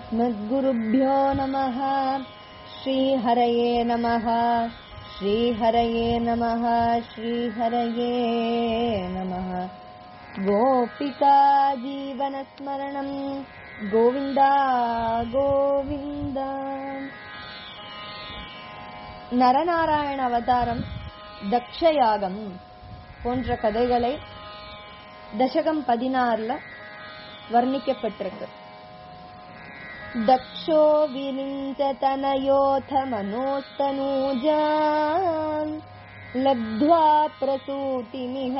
अस्मद्गुरुभ्यो नमः श्रीहरये नमः श्रीहरये नमः श्रीहरये नमः गोपिका जीवनस्मरणम् गोविन्द गोविन्द நரநாராயண அவதாரம் தக்ஷயாகம் போன்ற கதைகளை தசகம் பதினாறுல வர்ணிக்கப்பட்டிருக்கு दक्षो विरिञ्चतनयोऽथ मनोस्तनूजान् लब्ध्वा प्रसूतिमिह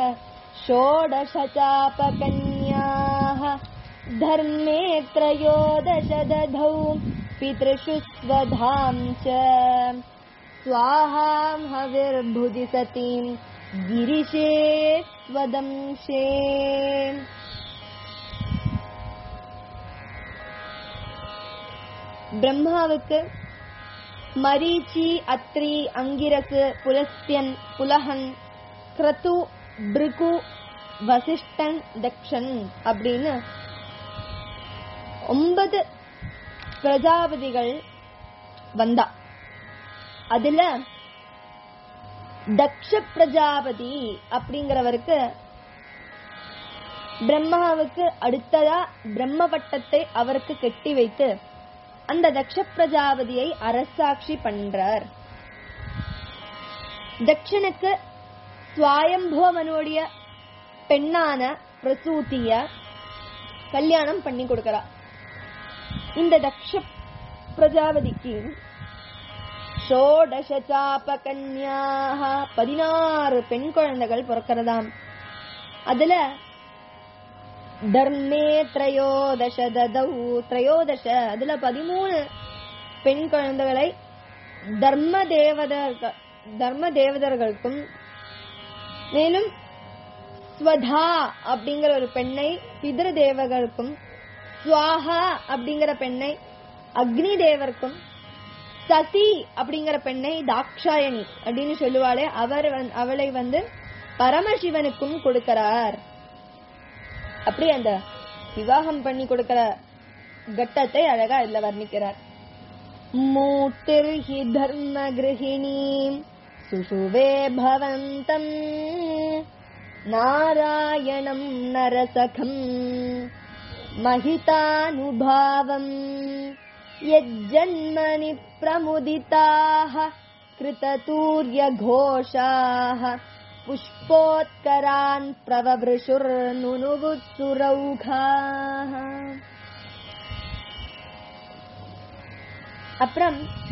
षोडशचापकन्याः धर्मे त्रयोदश दधौ पितृषु स्वधां च स्वाहां हविर्भुजि सतीं गिरिशे स्वदंशे பிரம்மாவுக்கு மரீச்சி அத்ரி அங்கிரசு புலஸ்தியன் புலகன் கிரது பிருகு வசிஷ்டன் தக்ஷன் அப்படின்னு ஒன்பது பிரஜாபதிகள் வந்தா அதுல தக்ஷ பிரஜாபதி அப்படிங்கிறவருக்கு பிரம்மாவுக்கு அடுத்ததா பிரம்ம பட்டத்தை அவருக்கு கெட்டி வைத்து அந்த தக்ஷ பிரஜாபதியை அரசாட்சி பண்றார் தக்ஷனுக்கு சுவாயம்புவமனுடைய பெண்ணான பிரசூதிய கல்யாணம் பண்ணி கொடுக்கறா இந்த தக்ஷ பிரஜாபதிக்கு ஷோடச சாப கன்யாக பதினாறு பெண் குழந்தைகள் பிறக்கிறதாம் அதுல தர்மே திரையோதச ததௌ திரையோதச அதுல பதிமூணு பெண் குழந்தைகளை தர்ம தேவதர்கள் தர்ம தேவதர்களுக்கும் மேலும் ஸ்வதா அப்படிங்கிற ஒரு பெண்ணை பிதிரு தேவர்களுக்கும் ஸ்வாஹா அப்படிங்கிற பெண்ணை அக்னி தேவருக்கும் சசி அப்படிங்கிற பெண்ணை தாக்ஷாயணி அப்படின்னு சொல்லுவாளே அவர் அவளை வந்து பரமசிவனுக்கும் கொடுக்கிறார் அப்படி அந்த விவாகம் பண்ணி கொடுக்கிற கட்டத்தை அழகா இதுல வர்ணிக்கிறார் மூர்த்திர்ஹி தர்ம கிரகிணீம் சுஷுவே பவந்தம் நாராயணம் நரசகம் महितानुभावम् यज्जन्मनि प्रमुदिताः कृततूर्यघोषाः पुष्पोत्करान् प्रववृषुर्नुनुवुत्सुरौघाः அப்புறம்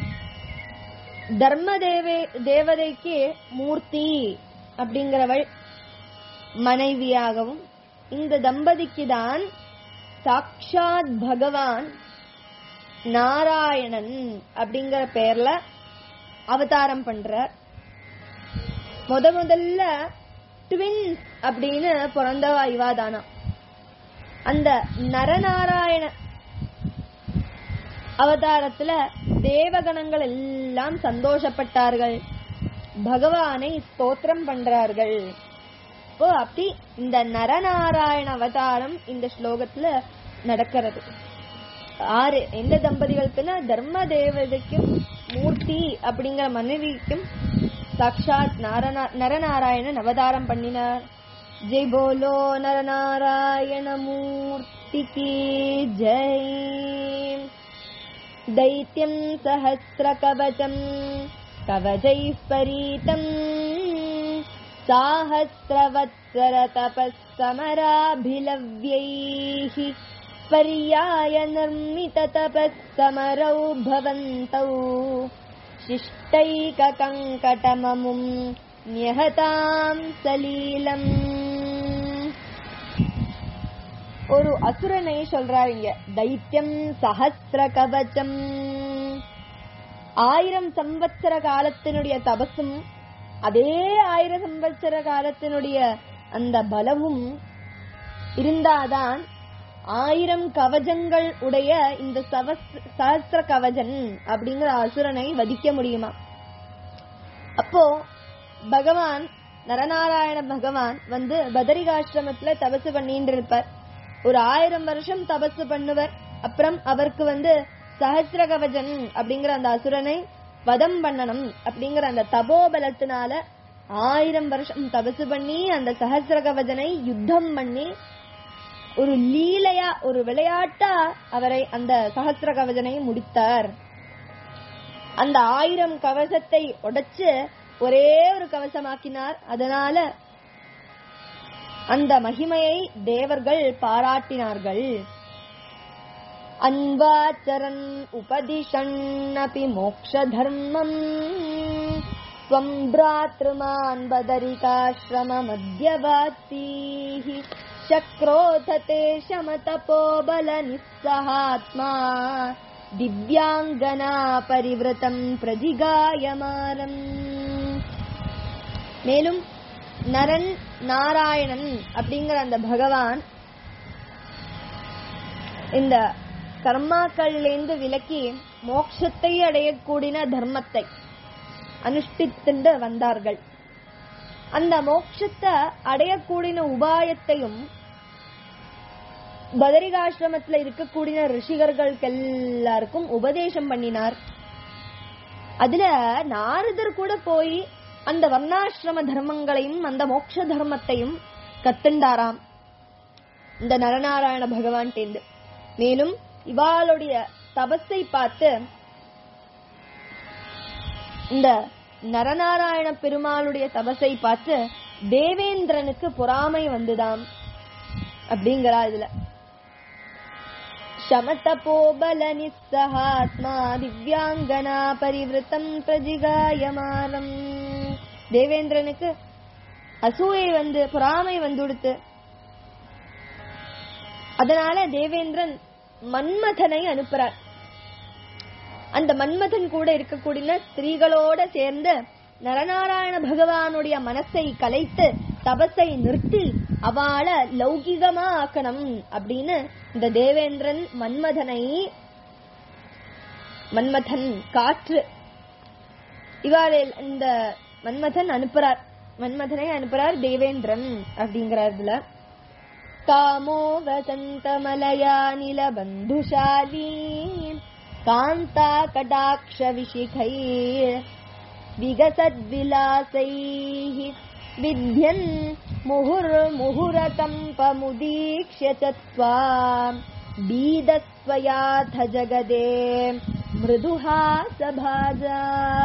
தர்ம தேவே தேவதைக்கு மூர்த்தி அப்படிங்கிறவள் மனைவியாகவும் இந்த தம்பதிக்கு தான் சாக்ஷாத் பகவான் நாராயணன் அப்படிங்கிற பேர்ல அவதாரம் பண்ற முத முதல்ல ட்வின்ஸ் அப்படின்னு பிறந்தவா இவாதானா அந்த நரநாராயண அவதாரத்துல தேவகணங்கள் எல்லாம் சந்தோஷப்பட்டார்கள் பகவானை ஸ்தோத்திரம் பண்றார்கள் இப்போ அப்படி இந்த நரநாராயண அவதாரம் இந்த ஸ்லோகத்துல நடக்கிறது ஆறு எந்த தம்பதிகளுக்குன்னா தர்ம தேவதைக்கும் மூர்த்தி அப்படிங்கிற மனைவிக்கும் சாட்சாத் நாரணா நரநாராயணன் அவதாரம் பண்ணினார் ஜெய் போலோ நரநாராயண மூர்த்திக்கு ஜெய் दैत्यम् सहस्रकवचम् कवचैः परीतम् साहस्रवत्सरतपःसमराभिलव्यैः पर्याय निर्मिततपःसमरौ भवन्तौ शिष्टैककङ्कटममुम् न्यहताम् सलीलम् ஒரு அசுரனை சொல்றாங்க தைத்தியம் சஹசிர கவச்சம் ஆயிரம் சம்பத்சர காலத்தினுடைய தபசும் அதே ஆயிரம் சம்பத்சர காலத்தினுடைய அந்த பலமும் இருந்தாதான் ஆயிரம் கவஜங்கள் உடைய இந்த சஹசிர கவஜன் அப்படிங்கிற அசுரனை வதிக்க முடியுமா அப்போ பகவான் நரநாராயண பகவான் வந்து பதரிகாசிரமத்துல தபசு பண்ணிட்டு இருப்பார் ஒரு ஆயிரம் வருஷம் தபசு பண்ணுவர் அப்புறம் அவருக்கு வந்து சஹசிரகவஜன் அப்படிங்கிற அந்த அசுரனை வதம் பண்ணணும் அப்படிங்கிற அந்த தபோபலத்தினால ஆயிரம் வருஷம் தபசு பண்ணி அந்த சஹசிரகவஜனை யுத்தம் பண்ணி ஒரு லீலையா ஒரு விளையாட்டா அவரை அந்த சஹசிர கவசனை முடித்தார் அந்த ஆயிரம் கவசத்தை உடைச்சு ஒரே ஒரு கவசமாக்கினார் அதனால அந்த மகிமையை தேவர்கள் பாராட்டினார்கள் அன்வாச்சரன் உபதிஷன்னபி மோக்ஷ தர்மம் त्वम् भ्रातृमान् बदरिकाश्रममध्यवासीः शक्रोथ ते शमतपोबलनिस्सहात्मा दिव्याङ्गना परिवृतम् प्रजिगायमानम् மேலும் நரன் நாராயணன் அப்படிங்கிற அந்த பகவான் இந்த கர்மாக்கள்லேருந்து விலக்கி மோட்சத்தை அடையக்கூடிய தர்மத்தை அனுஷ்டித்துண்டு வந்தார்கள் அந்த மோட்சத்தை அடையக்கூடிய உபாயத்தையும் பதரிகாசிரமத்துல இருக்கக்கூடிய ரிஷிகர்களுக்கு எல்லாருக்கும் உபதேசம் பண்ணினார் அதுல நாரதர் கூட போய் அந்த வர்ணாசிரம தர்மங்களையும் அந்த மோட்ச தர்மத்தையும் கத்துண்டாராம் இந்த நரநாராயண பகவான் தேர்ந்து மேலும் இவாளுடைய தபஸை பார்த்து இந்த நரநாராயண பெருமாளுடைய தபஸை பார்த்து தேவேந்திரனுக்கு பொறாமை வந்துதாம் அப்படிங்கிறா இதுல சமதபோபல நிஸ்ஸஹாத்மா திவ்யாங்கனா பரிவிருத்தம் பிரஜிகாயமானம் தேவேந்திரனுக்கு அசூயை வந்து பொறாமை வந்துடுத்து அதனால தேவேந்திரன் மன்மதனை அனுப்புறார் அந்த மன்மதன் கூட இருக்கக்கூடிய ஸ்திரீகளோட சேர்ந்து நரநாராயண பகவானுடைய மனசை கலைத்து தபஸை நிறுத்தி அவள லௌகிகமா ஆக்கணும் அப்படின்னு இந்த தேவேந்திரன் மன்மதனை மன்மதன் காற்று இவாளில் இந்த மன்மதன் அனுப்புறார் மன்மதனை அனுப்புறார் தேவேந்திரன் அப்படிங்கிறதுல காமோ வசந்தமலயா நிலபந்துஷாலீ कान्ता कटाक्षविशिखैः विगसद्विलासैः विध्यन् मुहुर्मुहुरकम्पमुदीक्ष्य च त्वाम् बीदस्त्वयाथ जगदे மிருதுஹாசபாஜா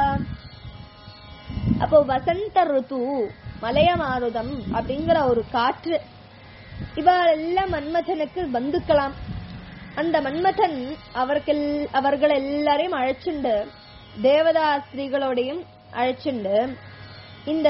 அப்போ வசந்த ருத்து மலையமாருதம் அப்படிங்கிற ஒரு காற்று இவெல்லாம் மன்மதனுக்கு பந்துக்கலாம் அந்த மன்மதன் அவர்கள் அவர்கள் எல்லாரையும் அழைச்சுண்டு தேவதா ஸ்திரீகளோடையும் அழைச்சுண்டு இந்த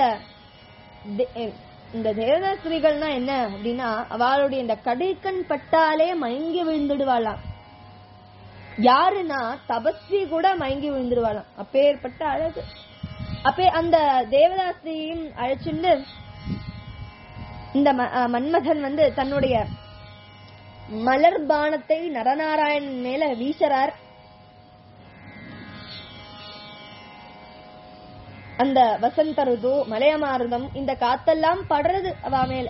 இந்த தேவதா ஸ்திரீகள்னா என்ன அப்படின்னா அவளுடைய இந்த கடைக்கண் பட்டாலே மயங்கி விழுந்துடுவாளாம் யாருன்னா தபஸ்வி கூட மயங்கி விழுந்துடுவாளாம் அப்பேற்பட்ட அழகு அப்பே அந்த தேவதாஸ்திரியும் அழைச்சுண்டு இந்த மன்மதன் வந்து தன்னுடைய மலர் பானத்தை நரநாராயணன் மேல வீசறார் அந்த வசந்த ருது மலையமாருதம் இந்த காத்தெல்லாம் படுறது அவ மேல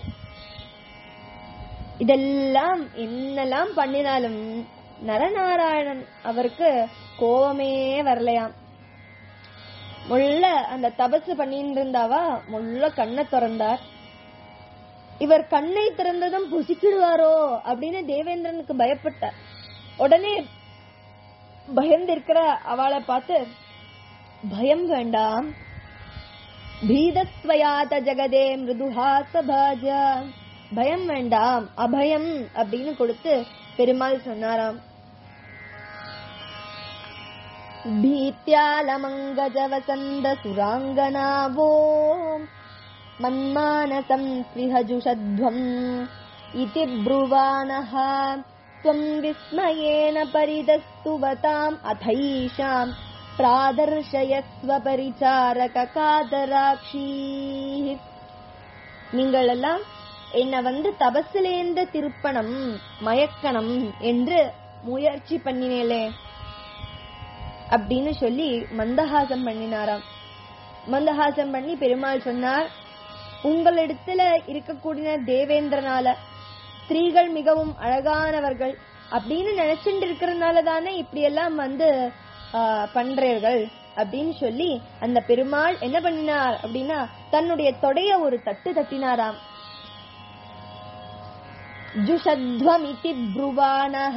இதெல்லாம் என்னெல்லாம் பண்ணினாலும் நரநாராயணன் அவருக்கு கோவமே வரலையாம் முள்ள அந்த தபசு பண்ணிட்டு இருந்தாவா முள்ள கண்ணை திறந்தார் இவர் கண்ணை திறந்ததும் புசிக்கிடுவாரோ அப்படின்னு தேவேந்திரனுக்கு பயப்பட்டார் உடனே பயந்திருக்கிற அவளை பார்த்து பயம் வேண்டாம் பீதஸ்வயாத ஜெகதே மிருதுஹாசபாஜா பயம் வேண்டாம் அபயம் அப்படின்னு கொடுத்து பெருமாள் சொன்னாராம் भीत्यालमङ्गजवसन्द सुराङ्गनावो मन्मानसं स्पृहजुषध्वम् इति ब्रुवाणः त्वम् विस्मयेन परिदस्तुवताम् अथैषाम् प्रादर्शयस्व परिचारक காதராட்சி நீங்கள் எல்லாம் என்ன வந்து தபசிலேந்து திருப்பணம் மயக்கணும் என்று முயற்சி பண்ணினேலே அப்படின்னு சொல்லி மந்தஹாசம் பண்ணினாராம் மந்தஹாசம் பண்ணி பெருமாள் சொன்னார் உங்களிடத்துல இருக்கக்கூடிய தேவேந்திரனால ஸ்திரீகள் மிகவும் அழகானவர்கள் அப்படின்னு நினைச்சுட்டு இருக்கிறதுனால தானே இப்படி எல்லாம் வந்து ஆஹ், பண்றீர்கள் அப்படின்னு சொல்லி அந்த பெருமாள் என்ன பண்ணினார் அப்படின்னா தன்னுடைய தொடைய ஒரு தட்டு தட்டினாராம் ஜுஷத்வமிதி ப்ருவானஹ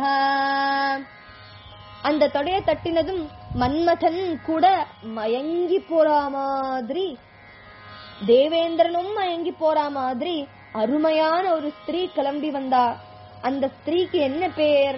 அந்த தொடைய தட்டினதும் மன்மதன் கூட மயங்கி போறா மாதிரி தேவேந்திரனும் மயங்கி போறா மாதிரி அருமையான ஒரு ஸ்திரீ கிளம்பி வந்தா அந்த ஸ்திரீக்கு என்ன பேர்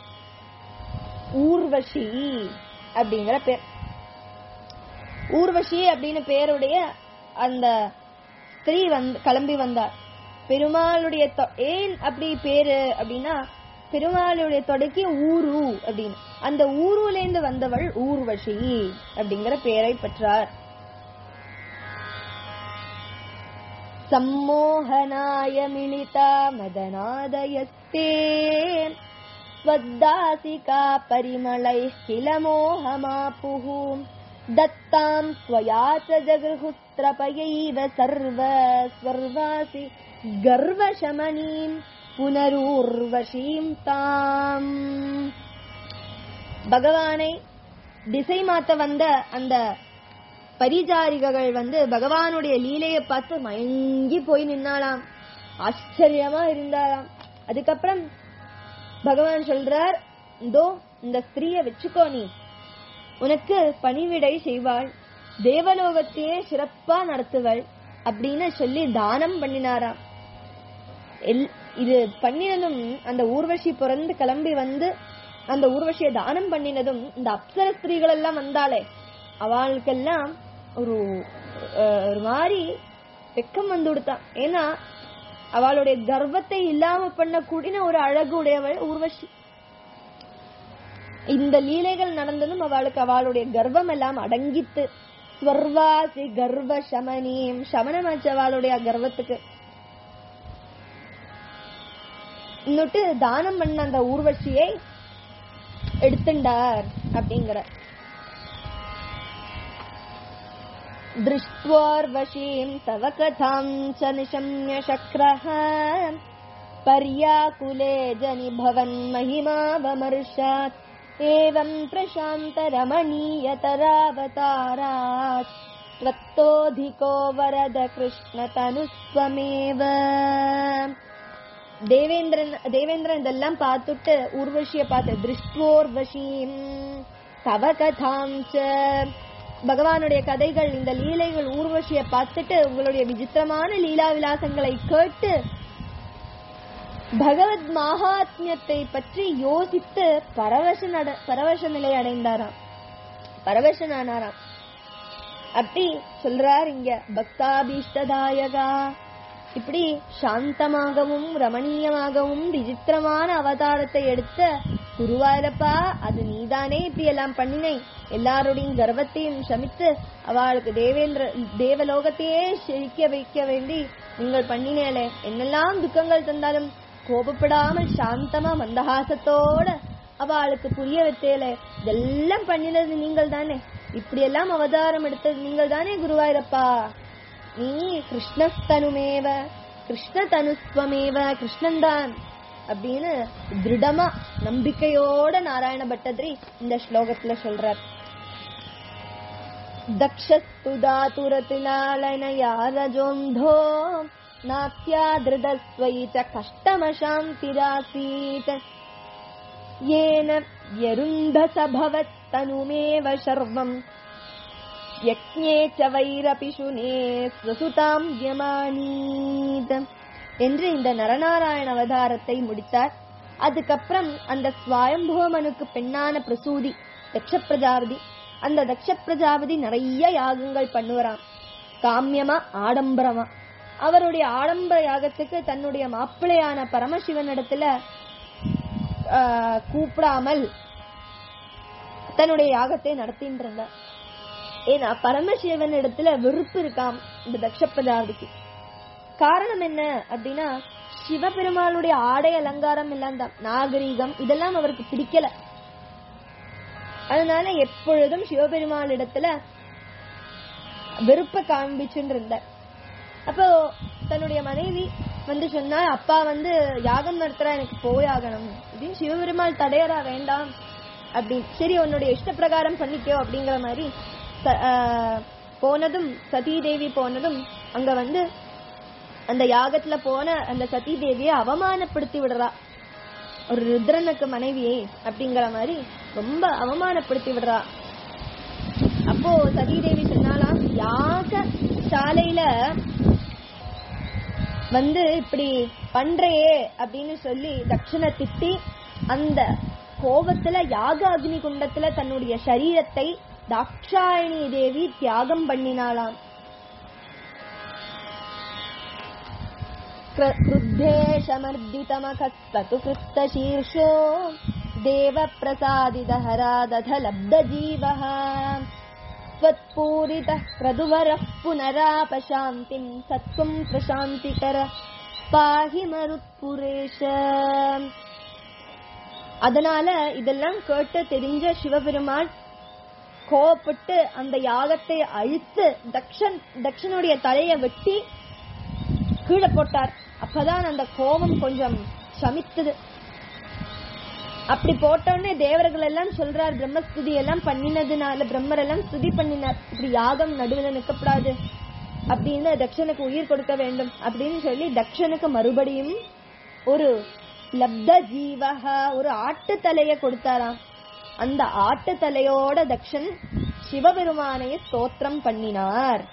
ஊர்வஷி அப்படிங்கிற பேர் ஊர்வஷி அப்படின்னு பேருடைய அந்த ஸ்திரீ வந்து கிளம்பி வந்தார் பெருமாளுடைய தொ- ஏன் அப்படி பேரு அப்படின்னா பெருமாளுடைய தொடைக்கு ஊரு அப்படின்னு அந்த ஊருல இருந்து வந்தவள் ஊர்வஷி அப்படிங்கிற பெயரை பெற்றார் सम्मोहनाय मिलिता मदनादयस्ते त्वद्दासिका परिमलैः किल मोहमापुः दत्ताम् त्वया च जगृहुस्त्रपयैव सर्व स्वर्वासि गर्वशमनीम् पुनरूर्वशीम् ताम् பகவானை திசை மாத்த வந்த அந்த பரிஜாரிகள் வந்து பகவானுடைய லீலையை பார்த்து மயங்கி போய் நின்னாளாம் ஆச்சரியமா இருந்தாராம் அதுக்கப்புறம் பகவான் சொல்றார் இதோ இந்த ஸ்திரீய வச்சுக்கோ நீ உனக்கு பணிவிடை செய்வாள் தேவலோகத்தையே சிறப்பா நடத்துவள் அப்படின்னு சொல்லி தானம் பண்ணினாராம் எல்- இது பண்ணினதும் அந்த ஊர்வசி பிறந்து கிளம்பி வந்து அந்த ஊர்வசியை தானம் பண்ணினதும் இந்த அப்சர ஸ்திரீகள் எல்லாம் வந்தாளே அவளுக்கெல்லாம் ஒரு அஹ், ஒரு மாதிரி வெக்கம் வந்து கொடுத்தான் ஏன்னா அவளுடைய கர்வத்தை இல்லாம பண்ண கூடின ஒரு அழகு உடையவள் ஊர்வசி இந்த லீலைகள் நடந்ததும் அவளுக்கு அவளுடைய கர்வம் எல்லாம் அடங்கித்து ஸ்வர்வாசி கர்வ சமனியம் சமனமாச்சு அவளுடைய கர்வத்துக்கு இன்னொட்டு தானம் பண்ண அந்த ஊர்வசியை எடுத்துண்டார் அப்படிங்கிற दृष्ट्वोर्वशीम् तव कथाम् च निशम्य शक्रः पर्याकुले जनि भवन् महिमावमर्शात् एवम् प्रशान्तरमणीयतरावतारात् त्वत्तोऽधिको वरद कृष्णतनुस्वमेव தேவேந்திரன் தேவேந்திரன் இதெல்லாம் பார்த்துட்டு ஊர்வசிய பார்த்து திருஷ்டுவோர்வசீம் தவ கதாம் ச பகவானுடைய கதைகள் இந்த லீலைகள் ஊர்வசிய பார்த்துட்டு உங்களுடைய விசித்திரமான லீலா விலாசங்களை கேட்டு பகவத் மகாத்மியத்தை பற்றி யோசித்து பரவச நட பரவச நிலை அடைந்தாராம் பரவசனானாராம் அப்படி சொல்றார் இங்க பக்தாபீஷ்டதாயகா இப்படி சாந்தமாகவும் ரமணீயமாகவும் விசித்திரமான அவதாரத்தை எடுத்த குருவாயிரப்பா அது நீதானே இப்படி எல்லாம் பண்ணினை எல்லாருடைய கர்வத்தையும் சமித்து அவளுக்கு தேவேந்திர தேவலோகத்தையே செழிக்க வைக்க வேண்டி நீங்கள் பண்ணினேலே என்னெல்லாம் துக்கங்கள் தந்தாலும் கோபப்படாமல் சாந்தமா மந்தஹாசத்தோட அவளுக்கு புரிய வைத்தேலே இதெல்லாம் பண்ணினது நீங்கள் தானே இப்படியெல்லாம் அவதாரம் எடுத்தது நீங்கள் தானே குருவாயிரப்பா நீ கிருஷ்ணஸ்தனுமேவ கிருஷ்ணதனுஸ்வமேவ கிருஷ்ணன்தான் அப்படின்னு திருடமா நம்பிக்கையோட நாராயண பட்டதிரி இந்த ஸ்லோகத்துல சொல்றார் दक्षस्तुदातुरतिलालनया रजोन्धो नात्यादृदस्वयि च कष्टमशान्तिरासीत् येन व्यरुन्धस भवत्तनुमेव शर्वम् யக்ஞே ச வைரபிஷுனே ஸ்வசுதாம் யமானீத் என்று இந்த நரநாராயண அவதாரத்தை முடித்தார் அதுக்கப்புறம் அந்த ஸ்வயம்புவமனுக்கு பெண்ணான பிரசூதி தக்ஷ பிரஜாபதி அந்த தக்ஷ பிரஜாபதி நிறைய யாகங்கள் பண்ணுவராம் காமியமா ஆடம்பரமா அவருடைய ஆடம்பர யாகத்துக்கு தன்னுடைய மாப்பிள்ளையான பரமசிவனிடத்துல ஆஹ், கூப்பிடாமல் தன்னுடைய யாகத்தை நடத்திட்டு இருந்தார் ஏன்னா பரமசிவன் இடத்துல வெறுப்பு இருக்காம் இந்த தக்ஷ பிரஜாபதிக்கு காரணம் என்ன அப்படின்னா சிவபெருமானுடைய ஆடை அலங்காரம் எல்லாம் தான் நாகரீகம் இதெல்லாம் அவருக்கு பிடிக்கல அதனால எப்பொழுதும் சிவபெருமாள் இடத்துல வெறுப்ப காண்பிச்சுட்டு இருந்தார் அப்போ தன்னுடைய மனைவி வந்து சொன்னா அப்பா வந்து யாகம் நடத்துறா எனக்கு போயாகணும் அப்படின்னு சிவபெருமாள் தடையறா வேண்டாம் அப்படி சரி உன்னுடைய இஷ்ட பிரகாரம் பண்ணிக்கோ அப்படிங்கிற மாதிரி ச- ஆஹ் போனதும் சதீ தேவி போனதும் அங்க வந்து அந்த யாகத்துல போன அந்த சதீ தேவியை அவமானப்படுத்தி விடுறா ஒரு ருத்ரனுக்கு மனைவியே அப்படிங்கிற மாதிரி ரொம்ப அவமானப்படுத்தி விடுறா அப்போ சதீதேவி சொன்னாலாம் யாக சாலையில வந்து இப்படி பண்றையே அப்படின்னு சொல்லி தட்சண திட்டி அந்த கோபத்துல யாக அக்னி குண்டத்துல தன்னுடைய சரீரத்தை தாக்ஷாயணி தேவி தியாகம் பண்ணினாளாம் क्रुद्धेशमर्दितमखस्तु कृत्तशीर्षो देवप्रसादितहरादध लब्धजीवः त्वत्पूरितः क्रदुवरः पुनरापशान्तिम् सत्त्वम् प्रशान्तिकर पाहि मरुत्पुरेश அதனால இதெல்லாம் கேட்டு தெரிஞ்ச சிவபெருமான் கோவப்பட்டு அந்த யாகத்தை அழித்து தக்ஷன் தக்ஷனுடைய தலையை வெட்டி கீழே போட்டார் அப்பதான் அந்த கோபம் கொஞ்சம் சமித்தது அப்படி போட்டோடனே தேவர்கள் எல்லாம் சொல்றார் பிரம்மஸ்துதி எல்லாம் பண்ணினதுனால பிரம்மர் எல்லாம் ஸ்துதி பண்ணினார் இப்படி யாகம் நடுவில் நிற்கப்படாது அப்படின்னு தக்ஷனுக்கு உயிர் கொடுக்க வேண்டும் அப்படின்னு சொல்லி தக்ஷனுக்கு மறுபடியும் ஒரு லப்த ஜீவக ஒரு ஆட்டு தலைய கொடுத்தாராம் அந்த ஆட்டு தலையோட தக்ஷன் சிவபெருமானைய ஸ்தோத்திரம் பண்ணினார்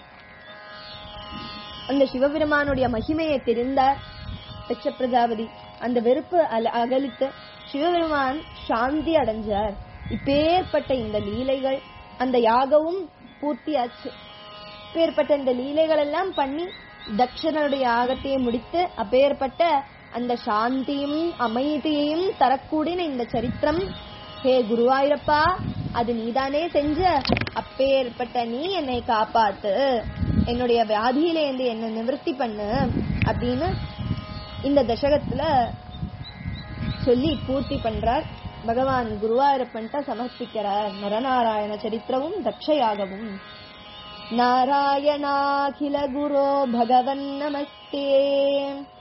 அந்த சிவபெருமானுடைய மகிமையை தெரிந்தார் தட்ச பிரஜாபதி அந்த வெறுப்பு அல- அகலித்து சிவபெருமான் சாந்தி அடைஞ்சார் இப்பேற்பட்ட இந்த லீலைகள் அந்த யாகவும் பூர்த்தியாச்சு இப்பேற்பட்ட இந்த லீலைகள் எல்லாம் பண்ணி தக்ஷனுடைய யாகத்தை முடித்து அப்பேற்பட்ட அந்த சாந்தியும் அமைதியையும் தரக்கூடிய இந்த சரித்திரம் ஹே குருவாயூரப்பா அது நீதானே செஞ்ச அப்பேற்பட்ட நீ என்னை காப்பாத்து என்னுடைய வியாதியிலேருந்து என்ன நிவர்த்தி பண்ணு அப்படின்னு இந்த தசகத்துல சொல்லி பூர்த்தி பண்றார் பகவான் குருவாயூரப்பன்ட்ட சமர்ப்பிக்கிறார் நரநாராயண சரித்திரமும் தக்ஷயாகவும் நாராயணாகில குரோ பகவன் நமஸ்தே